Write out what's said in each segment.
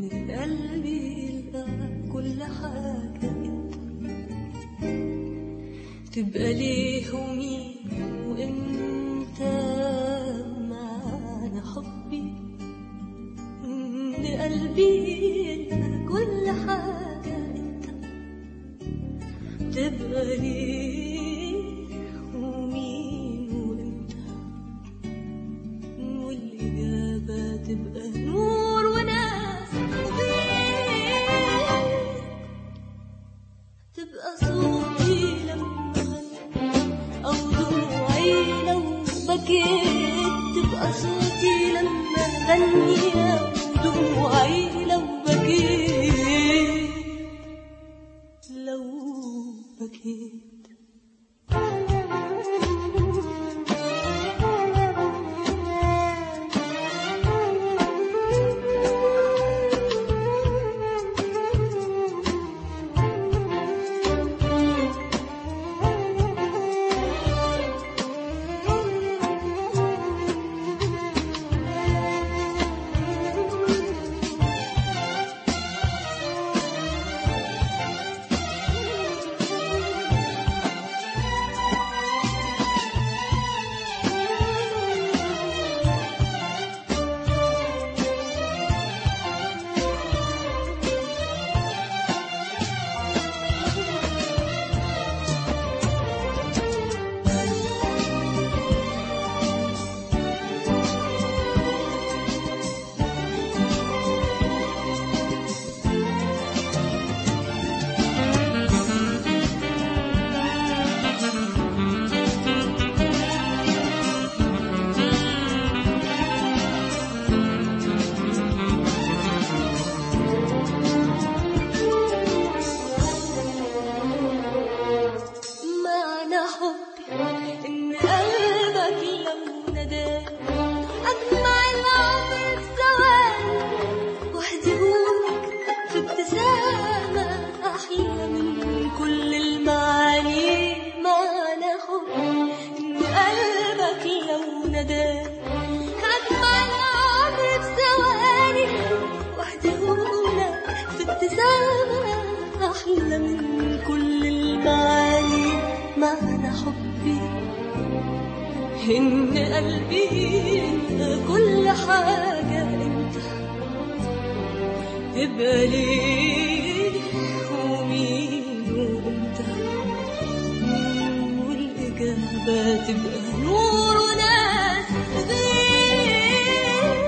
إن قلبي يلقى كل حاجة انت تبقى ليه ومين وانت معنى حبي إن قلبي يلقى كل حاجة انت تبقى ليه ومين وانت والإجابة تبقى نور وناس وبيت تبقى صوتي لما غني أو دموعي لو بكيت تبقى صوتي لما غني أو دموعي لو بكيت لو بكيت معنى حبي إن قلبك لو نداني أجمع العمر في ثواني وأهديهولك في ابتسامة أحلى من كل المعاني معنى حبي إن قلبك لو نداني أجمع العمر في ثواني وأهديهولك في ابتسامة أحلى من كل المعاني معنى حبي إن قلبي انت كل حاجة انت تبقى ليه ومين وانت والإجابة تبقى نور وناس وبيت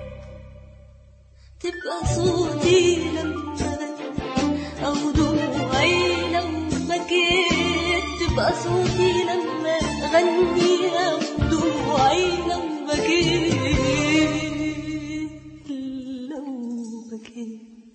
تبقى صوتي لما غني أو دموعي لو بكيت تبقى صوتي لما غني أو دموعي لو بكيت لو بكيت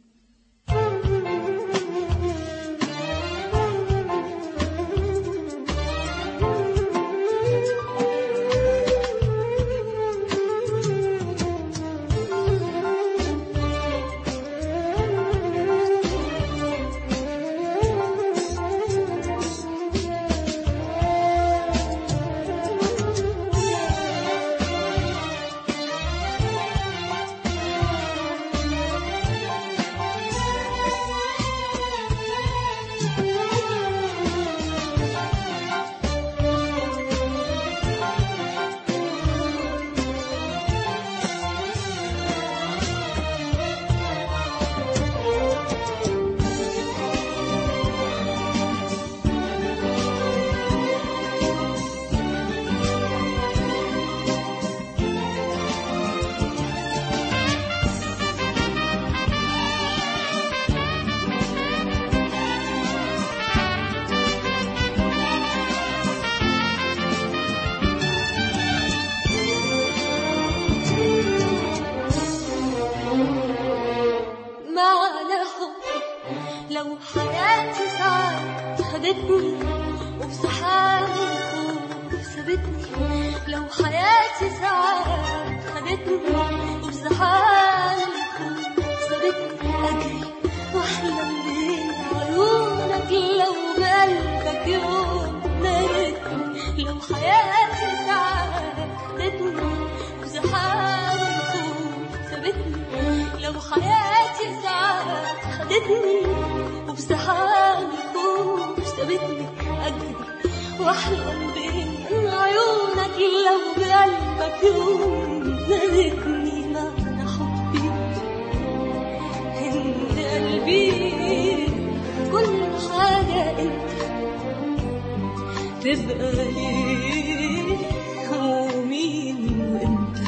معنى حبي لو حياتي ساعات خدتني وبسحاب الخوف سابتني لو حياتي ساعات خدتني وبسحاب الخوف سابتني أجري وأحلم بين عيونك لو بقلبك يوم نارتني لو حياتي ساعات خدتني وبسحاب الخوف سابتني لو حياتي ساعات خدتني وبسحاب الخوف سابتني أجري وأحلم بإن عيونك لو بقلبك يوم نادتني معنى حبي إن قلبي كل حاجة أنت تبقى ليه ومين وانت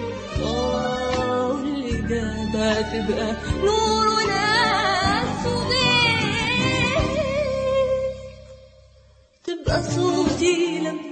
اه اللي جابها تبقى نور وناس وغير تبقى صوتي لما